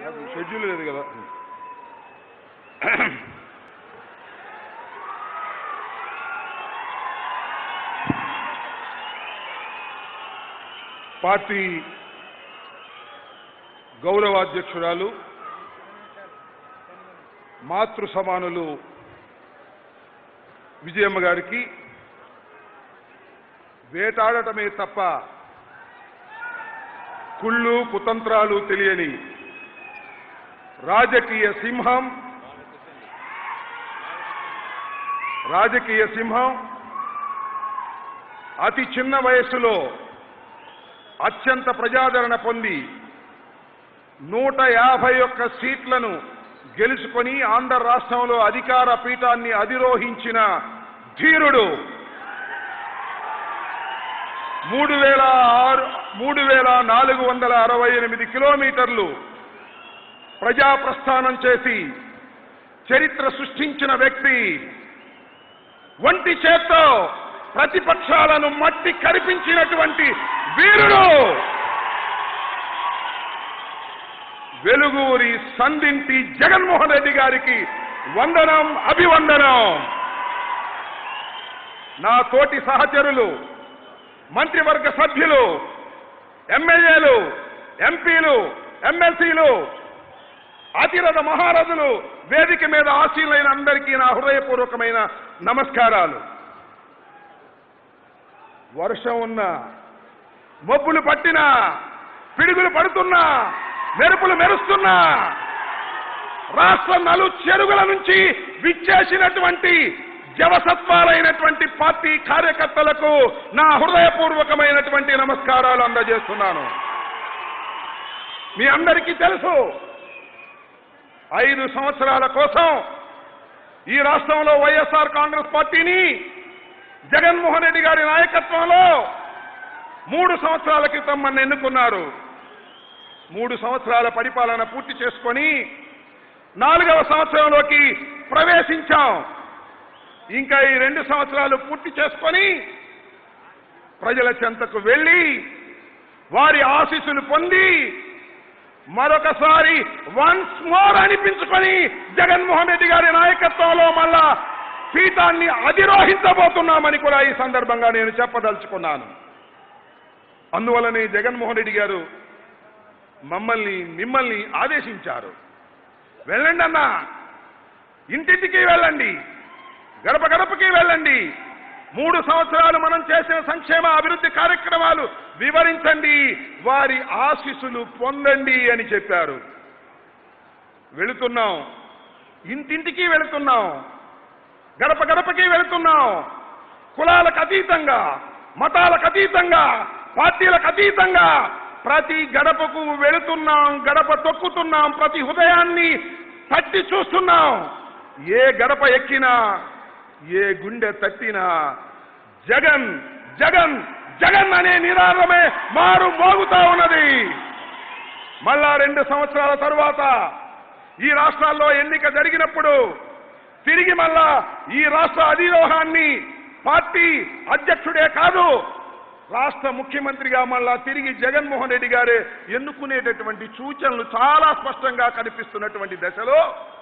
schedule లేదు కదా party గౌరవాధ్యక్షురాలు మాతృ సమానులు విజయమ్మ గారికి వేటాడటమే తప్ప కుళ్ళు కుతంత్రాలు తెలియని రాజకీయ సింహం రాజకీయ సింహం అతి చిన్న వయస్సులో అత్యంత ప్రజాదరణ పొంది నూట యాభై ఒక్క సీట్లను గెలుచుకొని ఆంధ్ర రాష్ట్రంలో అధికార పీఠాన్ని అధిరోహించిన ధీరుడు మూడు వేల ఆరు మూడు వేల నాలుగు వందల అరవై ఎనిమిది కిలోమీటర్లు ప్రజా ప్రస్థానం చేసి చరిత్ర సృష్టించిన వ్యక్తి ఒంటి చేత్తో ప్రతిపక్షాలను మట్టి కరిపించినటువంటి వీరుడు వెలుగూరి సందింటి జగన్మోహన్ రెడ్డి గారికి వందనం అభివందనం నా తోటి సహచరులు మంత్రివర్గ సభ్యులు ఎమ్మెల్యేలు ఎంపీలు ఎమ్మెల్సీలు అతిరథ మహారథులు వేదిక మీద ఆశీలైన అందరికీ నా హృదయపూర్వకమైన నమస్కారాలు వర్షం ఉన్నా మబ్బులు పట్టినా పిడుగులు పడుతున్నా మెరుపులు మెరుస్తున్నా రాష్ట్ర నలు చెరుగుల నుంచి విచ్చేసినటువంటి జవసత్వాలైనటువంటి పార్టీ కార్యకర్తలకు నా హృదయపూర్వకమైనటువంటి నమస్కారాలు అందజేస్తున్నాను మీ అందరికీ తెలుసు ఐదు సంవత్సరాల కోసం ఈ రాష్ట్రంలో వైఎస్ఆర్ కాంగ్రెస్ పార్టీని జగన్మోహన్ రెడ్డి గారి నాయకత్వంలో మూడు సంవత్సరాల క్రితం మన ఎన్నుకున్నారు మూడు సంవత్సరాల పరిపాలన పూర్తి చేసుకొని నాలుగవ సంవత్సరంలోకి ప్రవేశించాం ఇంకా ఈ రెండు సంవత్సరాలు పూర్తి చేసుకొని ప్రజల చెంతకు వెళ్ళి వారి ఆశీస్సులు పొంది మరొకసారి వన్స్ మోర్ అనిపించుకొని జగన్మోహన్ రెడ్డి గారి నాయకత్వంలో మళ్ళా పీఠాన్ని అధిరోహించబోతున్నామని కూడా ఈ సందర్భంగా నేను చెప్పదలుచుకున్నాను అందువల్లనే జగన్మోహన్ రెడ్డి గారు మమ్మల్ని మిమ్మల్ని ఆదేశించారు వెళ్ళండి అన్నా ఇంటింటికి వెళ్ళండి గడప గడపకి వెళ్ళండి మూడు సంవత్సరాలు మనం చేసిన సంక్షేమ అభివృద్ధి కార్యక్రమాలు వివరించండి వారి ఆశీస్సులు పొందండి అని చెప్పారు వెళుతున్నాం ఇంటింటికి వెళుతున్నాం గడప గడపకి వెళుతున్నాం కులాలకు అతీతంగా మతాలకు అతీతంగా పార్టీలకు అతీతంగా ప్రతి గడపకు వెళుతున్నాం గడప తొక్కుతున్నాం ప్రతి హృదయాన్ని తట్టి చూస్తున్నాం ఏ గడప ఎక్కినా ఏ గుండె తట్టినా జగన్ జగన్ జగన్ అనే నినాదమే మారు మోగుతా ఉన్నది మళ్ళా రెండు సంవత్సరాల తరువాత ఈ రాష్ట్రాల్లో ఎన్నిక జరిగినప్పుడు తిరిగి మళ్ళా ఈ రాష్ట్ర అధిరోహాన్ని పార్టీ అధ్యక్షుడే కాదు రాష్ట్ర ముఖ్యమంత్రిగా మళ్ళా తిరిగి జగన్మోహన్ రెడ్డి గారే ఎన్నుకునేటటువంటి సూచనలు చాలా స్పష్టంగా కనిపిస్తున్నటువంటి దశలో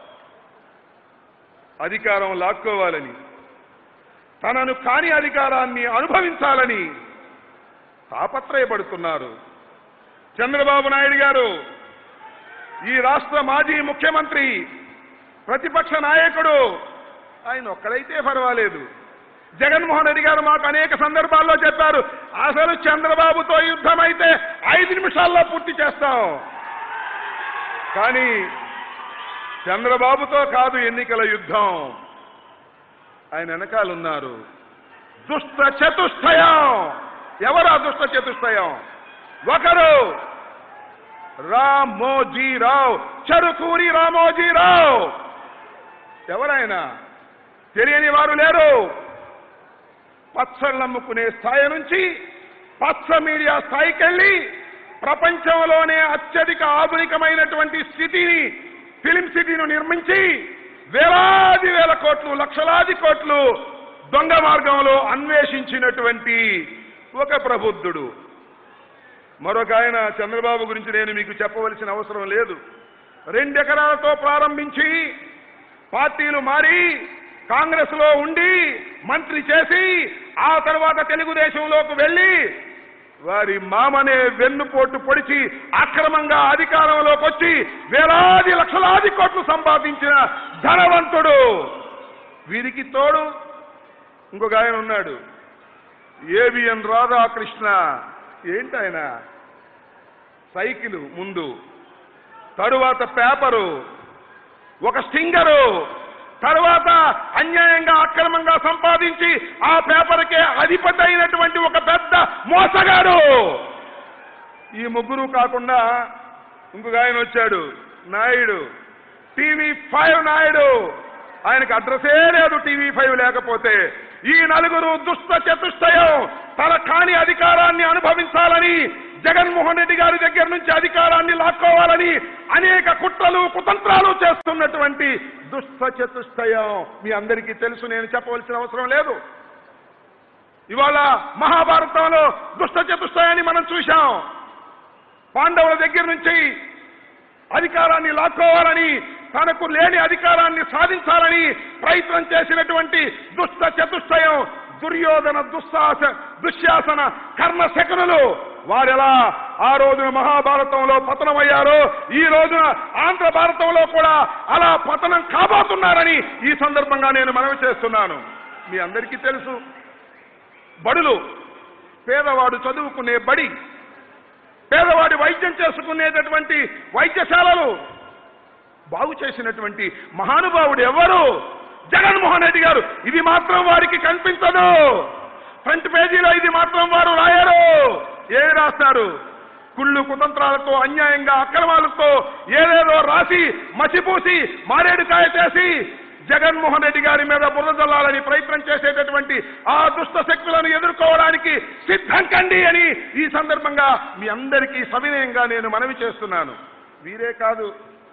అధికారం లాక్కోవాలని తనను కాని అధికారాన్ని అనుభవించాలని తాపత్రయపడుతున్నారు చంద్రబాబు నాయుడు గారు ఈ రాష్ట్ర మాజీ ముఖ్యమంత్రి ప్రతిపక్ష నాయకుడు ఆయన ఒక్కడైతే పర్వాలేదు జగన్మోహన్ రెడ్డి గారు మాకు అనేక సందర్భాల్లో చెప్పారు అసలు చంద్రబాబుతో యుద్ధం అయితే ఐదు నిమిషాల్లో పూర్తి చేస్తాం కానీ చంద్రబాబుతో కాదు ఎన్నికల యుద్ధం ఆయన వెనకాలన్నారు దుష్ట చతుష్టయం ఎవరా దుష్ట చతుష్టయం ఒకరు రామోజీరావు చెరుకూరి రామోజీరావు ఎవరైనా తెలియని వారు లేరు పచ్చళ్ళు అమ్ముకునే స్థాయి నుంచి పచ్చ మీడియా స్థాయికి వెళ్ళి ప్రపంచంలోనే అత్యధిక ఆధునికమైనటువంటి స్థితిని ఫిలిం సిటీని నిర్మించి వేలాది వేల కోట్లు లక్షలాది కోట్లు దొంగ మార్గంలో అన్వేషించినటువంటి ఒక ప్రబుద్ధుడు మరొక ఆయన చంద్రబాబు గురించి నేను మీకు చెప్పవలసిన అవసరం లేదు రెండెకరాలతో ప్రారంభించి పార్టీలు మారి కాంగ్రెస్ లో ఉండి మంత్రి చేసి ఆ తర్వాత తెలుగుదేశంలోకి వెళ్ళి వారి మామనే వెన్నుపోటు పొడిచి అక్రమంగా అధికారంలోకి వచ్చి వేలాది లక్షలాది కోట్లు సంపాదించిన ధనవంతుడు వీరికి తోడు ఇంకొక ఆయన ఉన్నాడు ఏబిఎన్ రాధాకృష్ణ ఏంటి ఆయన సైకిల్ ముందు తరువాత పేపరు ఒక స్టింగరు తరువాత అన్యాయంగా అక్రమంగా సంపాదించి ఆ పేపర్కే అధిపతి అయినటువంటి ఒక పెద్ద మోసగాడు ఈ ముగ్గురు కాకుండా ఇంకొక ఆయన వచ్చాడు నాయుడు టీవీ ఫైవ్ నాయుడు ఆయనకు అడ్రసే లేదు టీవీ ఫైవ్ లేకపోతే ఈ నలుగురు దుష్ట చతుష్టయం తన కాని అధికారాన్ని అనుభవించాలని జగన్మోహన్ రెడ్డి గారి దగ్గర నుంచి అధికారాన్ని లాక్కోవాలని అనేక కుట్రలు కుతంత్రాలు చేస్తున్నటువంటి దుష్ట చతుష్టయం మీ అందరికీ తెలుసు నేను చెప్పవలసిన అవసరం లేదు ఇవాళ మహాభారతంలో దుష్ట చతుష్టయాన్ని మనం చూశాం పాండవుల దగ్గర నుంచి అధికారాన్ని లాక్కోవాలని తనకు లేని అధికారాన్ని సాధించాలని ప్రయత్నం చేసినటువంటి దుష్ట చతుష్టయం దుర్యోధన దుస్సాస దుశ్శాసన కర్ణ శకునులు వారెలా ఆ రోజున మహాభారతంలో పతనమయ్యారో ఈ రోజున ఆంధ్ర భారతంలో కూడా అలా పతనం కాబోతున్నారని ఈ సందర్భంగా నేను మనవి చేస్తున్నాను మీ అందరికీ తెలుసు బడులు పేదవాడు చదువుకునే బడి పేదవాడి వైద్యం చేసుకునేటటువంటి వైద్యశాలలు బాగు చేసినటువంటి మహానుభావుడు ఎవరు జగన్మోహన్ రెడ్డి గారు ఇది మాత్రం వారికి కనిపించదు ఫ్రంట్ పేజీలో ఇది మాత్రం వారు రాయరు ఏమి రాస్తారు కుళ్ళు కుతంత్రాలతో అన్యాయంగా అక్రమాలతో ఏదేదో రాసి మసిపూసి మారేడుకాయ చేసి జగన్మోహన్ రెడ్డి గారి మీద బురద జల్లాలని ప్రయత్నం చేసేటటువంటి ఆ దుష్ట శక్తులను ఎదుర్కోవడానికి సిద్ధం కండి అని ఈ సందర్భంగా మీ అందరికీ సవినయంగా నేను మనవి చేస్తున్నాను వీరే కాదు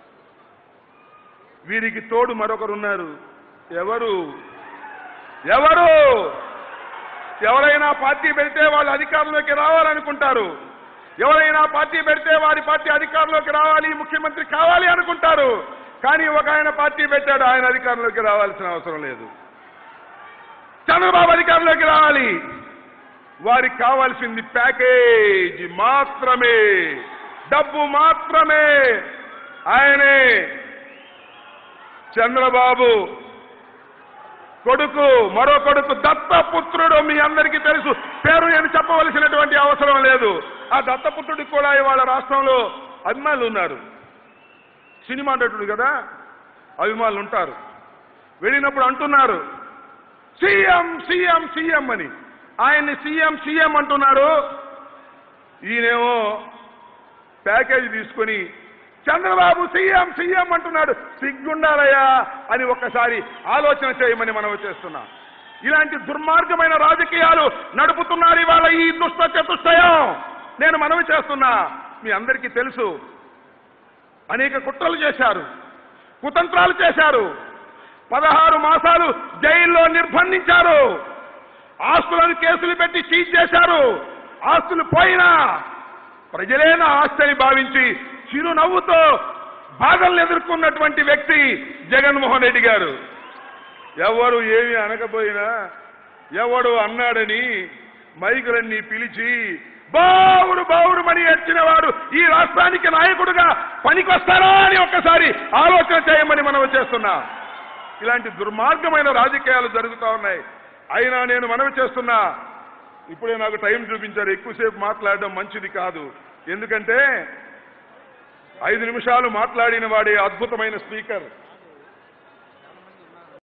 వీరికి తోడు మరొకరున్నారు ఎవరు ఎవరు ఎవరైనా పార్టీ పెడితే వాళ్ళు అధికారంలోకి రావాలనుకుంటారు ఎవరైనా పార్టీ పెడితే వారి పార్టీ అధికారంలోకి రావాలి ముఖ్యమంత్రి కావాలి అనుకుంటారు కానీ ఒక ఆయన పార్టీ పెట్టాడు ఆయన అధికారంలోకి రావాల్సిన అవసరం లేదు చంద్రబాబు అధికారంలోకి రావాలి వారికి కావాల్సింది ప్యాకేజీ మాత్రమే డబ్బు మాత్రమే ఆయనే చంద్రబాబు కొడుకు మరో కొడుకు దత్తపుత్రుడు మీ అందరికీ తెలుసు పేరు నేను చెప్పవలసినటువంటి అవసరం లేదు ఆ దత్తపుత్రుడికి కూడా ఇవాళ రాష్ట్రంలో అభిమానులు ఉన్నారు సినిమా నటుడు కదా అభిమానులు ఉంటారు వెళ్ళినప్పుడు అంటున్నారు సీఎం సీఎం సీఎం అని ఆయన్ని సీఎం సీఎం అంటున్నారు ఈయనేమో ప్యాకేజీ తీసుకొని చంద్రబాబు సీఎం సీఎం అంటున్నాడు సిగ్గుండాలయ్యా అని ఒక్కసారి ఆలోచన చేయమని మనం చేస్తున్నాం ఇలాంటి దుర్మార్గమైన రాజకీయాలు నడుపుతున్నారు ఇవాళ ఈ దుష్ట చతుష్టయం నేను మనవి చేస్తున్నా మీ అందరికీ తెలుసు అనేక కుట్రలు చేశారు కుతంత్రాలు చేశారు పదహారు మాసాలు జైల్లో నిర్బంధించారు ఆస్తులను కేసులు పెట్టి సీజ్ చేశారు ఆస్తులు పోయినా ప్రజలే నా ఆస్తిని భావించి చిరునవ్వుతో బాధలను ఎదుర్కొన్నటువంటి వ్యక్తి జగన్మోహన్ రెడ్డి గారు ఎవరు ఏమి అనకపోయినా ఎవడు అన్నాడని మైకులన్నీ పిలిచి బావుడు బావుడు మని ఎచ్చిన వాడు ఈ రాష్ట్రానికి నాయకుడుగా పనికొస్తారా అని ఒక్కసారి ఆలోచన చేయమని మనం చేస్తున్నా ఇలాంటి దుర్మార్గమైన రాజకీయాలు జరుగుతూ ఉన్నాయి అయినా నేను మనవి చేస్తున్నా ఇప్పుడే నాకు టైం చూపించారు ఎక్కువసేపు మాట్లాడడం మంచిది కాదు ఎందుకంటే ఐదు నిమిషాలు మాట్లాడిన వాడే అద్భుతమైన స్పీకర్